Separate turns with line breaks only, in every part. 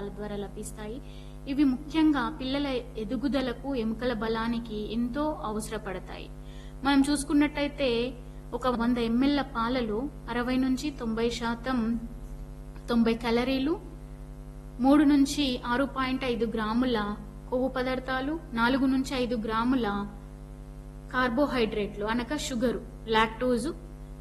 పాల ద్వారా లభిస్తాయి ఇవి ముఖ్యంగా పిల్లల ఎదుగుదలకు ఎముకల బలానికి ఎంతో అవసరపడతాయి మనం చూసుకున్నట్టయితే ఒక వంద ఎంఎల్ పాలలో అరవై నుంచి తొంభై శాతం తొంభై క్యాలరీలు మూడు నుంచి ఆరు పాయింట్ ఐదు గ్రాముల కొవ్వు పదార్థాలు నాలుగు నుంచి ఐదు గ్రాముల కార్బోహైడ్రేట్లు అనగా షుగరు లాక్టోజు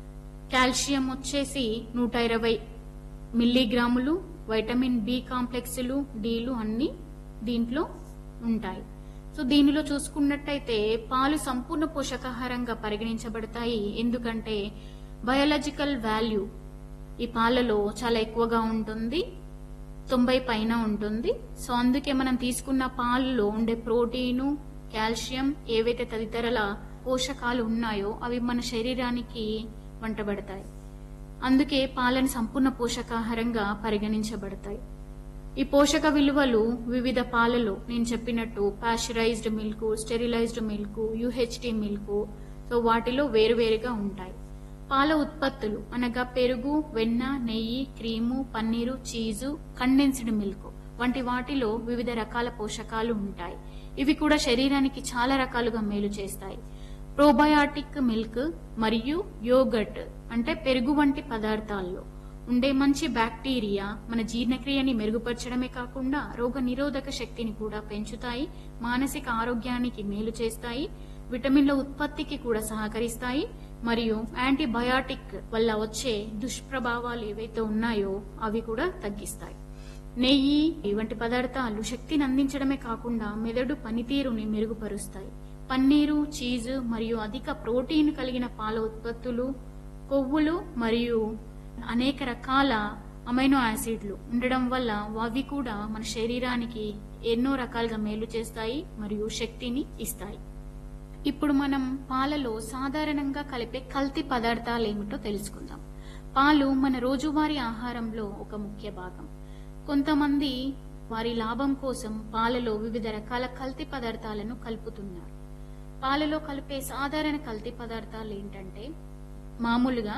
కాల్షియం వచ్చేసి నూట ఇరవై మిల్లీగ్రాములు వైటమిన్ బి కాంప్లెక్స్లు డీలు అన్ని దీంట్లో ఉంటాయి సో దీనిలో చూసుకున్నట్టయితే పాలు సంపూర్ణ పోషకాహారంగా పరిగణించబడతాయి ఎందుకంటే బయాలజికల్ వాల్యూ ఈ పాలలో చాలా ఎక్కువగా ఉంటుంది తొంభై పైన ఉంటుంది సో అందుకే మనం తీసుకున్న పాలలో ఉండే ప్రోటీను కాల్షియం ఏవైతే తదితరల పోషకాలు ఉన్నాయో అవి మన శరీరానికి వంటబడతాయి అందుకే పాలను సంపూర్ణ పోషకాహారంగా పరిగణించబడతాయి ఈ పోషక విలువలు వివిధ పాలలో నేను చెప్పినట్టు pasteurised milk sterilised milk U H T milk so వాటిలో వేరువేరుగా ఉంటాయి పాల ఉత్పత్తులు అనగా పెరుగు వెన్న నెయ్యి cream paneer cheese condensed milk వంటి వాటిలో వివిధ రకాల పోషకాలు ఉంటాయి ఇవి కూడా శరీరానికి చాలా రకాలుగా మేలు చేస్తాయి ప్రోబయాటిక్ మిల్క్ మరియు యోగట్ అంటే పెరుగు వంటి పదార్థాల్లో ఉండే మంచి బ్యాక్టీరియా మన జీర్ణక్రియని మెరుగుపరచడమే కాకుండా రోగ నిరోధక శక్తిని కూడా పెంచుతాయి మానసిక ఆరోగ్యానికి మేలు చేస్తాయి విటమిన్ల ఉత్పత్తికి కూడా సహకరిస్తాయి మరియు యాంటీబయాటిక్ వల్ల వచ్చే దుష్ప్రభావాలు ఏవైతే ఉన్నాయో అవి కూడా తగ్గిస్తాయి నెయ్యి వంటి పదార్థాలు శక్తిని అందించడమే కాకుండా మెదడు పనితీరుని మెరుగుపరుస్తాయి పన్నీరు చీజ్ మరియు అధిక ప్రోటీన్ కలిగిన పాల ఉత్పత్తులు కొవ్వులు మరియు అనేక రకాల అమైనో యాసిడ్లు ఉండడం వల్ల అవి కూడా మన శరీరానికి ఎన్నో రకాలుగా మేలు చేస్తాయి మరియు శక్తిని ఇస్తాయి ఇప్పుడు మనం పాలలో సాధారణంగా కలిపే కల్తీ పదార్థాలు ఏమిటో తెలుసుకుందాం పాలు మన రోజువారీ ఆహారంలో ఒక ముఖ్య భాగం కొంతమంది వారి లాభం కోసం పాలలో వివిధ రకాల కల్తీ పదార్థాలను కలుపుతున్నారు పాలలో కలిపే సాధారణ కల్తీ పదార్థాలు ఏంటంటే మామూలుగా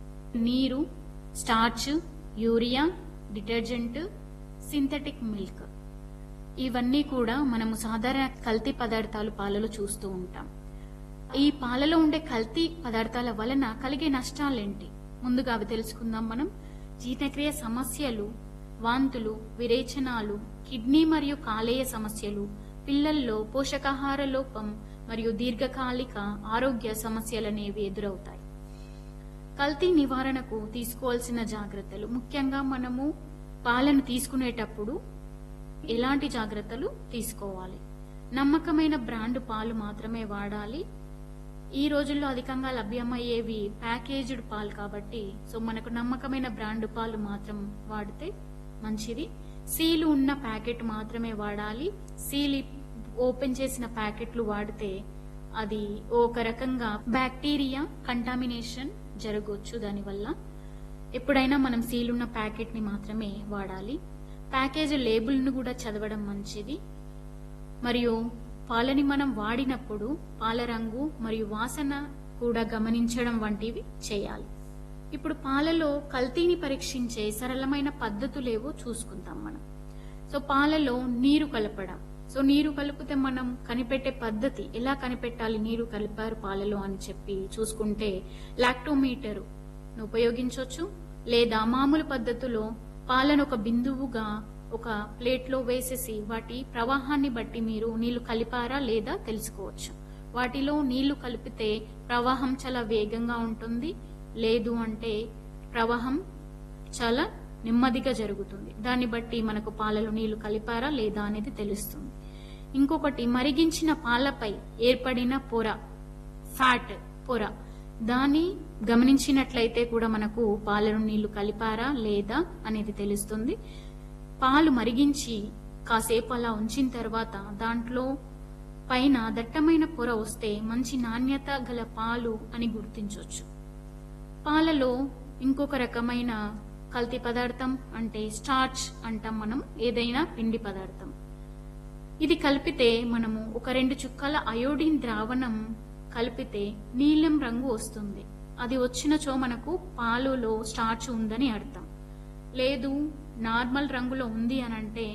నీరు starch urea detergent synthetic milk ఇవన్నీ కూడా మనము సాధారణ కల్తీ పదార్థాలు పాలలో చూస్తూ ఉంటాం ఈ పాలలో ఉండే కల్తీ పదార్థాల వలన కలిగే నష్టాలేంటి ముందుగా అవి తెలుసుకుందాం మనం జీర్ణక్రియ సమస్యలు వాంతులు విరేచనాలు కిడ్నీ మరియు కాలేయ సమస్యలు పిల్లల్లో పోషకాహార లోపం మరియు దీర్ఘకాలిక ఆరోగ్య సమస్యలనేవి ఎదురవుతాయి కల్తీ నివారణకు తీసుకోవాల్సిన జాగ్రత్తలు ముఖ్యంగా మనము పాలను తీసుకునేటప్పుడు ఎలాంటి జాగ్రత్తలు తీసుకోవాలి నమ్మకమైన బ్రాండ్ పాలు మాత్రమే వాడాలి ఈ రోజుల్లో అధికంగా లభ్యమయ్యేవి ప్యాకేజ్డ్ పాలు కాబట్టి సో మనకు నమ్మకమైన బ్రాండ్ పాలు మాత్రం వాడితే మంచిది సీలు ఉన్న ప్యాకెట్ మాత్రమే వాడాలి సీల్ ఓపెన్ చేసిన ప్యాకెట్లు వాడితే అది ఒక రకంగా బ్యాక్టీరియా కంటామినేషన్ జరగవచ్చు దానివల్ల ఎప్పుడైనా మనం సీల్ ఉన్న ప్యాకెట్ ని మాత్రమే వాడాలి ప్యాకేజ్ లేబుల్ ను కూడా చదవడం మంచిది మరియు పాలని మనం వాడినప్పుడు పాల రంగు మరియు వాసన కూడా గమనించడం వంటివి చేయాలి ఇప్పుడు పాలలో కల్తీని పరీక్షించే సరళమైన పద్ధతులేవో చూసుకుందాం మనం సో పాలలో నీరు కలపడం సో నీరు కలిపితే మనం కనిపెట్టే పద్ధతి ఎలా కనిపెట్టాలి నీరు కలిపారు పాలలో అని చెప్పి చూసుకుంటే లాక్టోమీటరు ఉపయోగించవచ్చు లేదా మామూలు పద్ధతిలో పాలను ఒక బిందువుగా ఒక ప్లేట్లో వేసేసి వాటి ప్రవాహాన్ని బట్టి మీరు నీళ్లు కలిపారా లేదా తెలుసుకోవచ్చు వాటిలో నీళ్లు కలిపితే ప్రవాహం చాలా వేగంగా ఉంటుంది లేదు అంటే ప్రవాహం చాలా నెమ్మదిగా జరుగుతుంది దాన్ని బట్టి మనకు పాలలో నీళ్లు కలిపారా లేదా అనేది తెలుస్తుంది ఇంకొకటి మరిగించిన పాలపై ఏర్పడిన పొర ఫ్యాట్ పొర దాన్ని గమనించినట్లయితే కూడా మనకు పాలను నీళ్లు కలిపారా లేదా అనేది తెలుస్తుంది పాలు మరిగించి కాసేపు అలా ఉంచిన తర్వాత దాంట్లో పైన దట్టమైన పొర వస్తే మంచి నాణ్యత గల పాలు అని గుర్తించవచ్చు పాలలో ఇంకొక రకమైన కల్తీ పదార్థం అంటే స్టార్చ్ అంటాం మనం ఏదైనా పిండి పదార్థం ఇది కలిపితే మనము ఒక రెండు చుక్కల అయోడిన్ ద్రావణం కలిపితే నీలం రంగు వస్తుంది అది వచ్చినచో మనకు పాలులో స్టార్చ్ ఉందని అర్థం లేదు నార్మల్ రంగులో ఉంది అని అంటే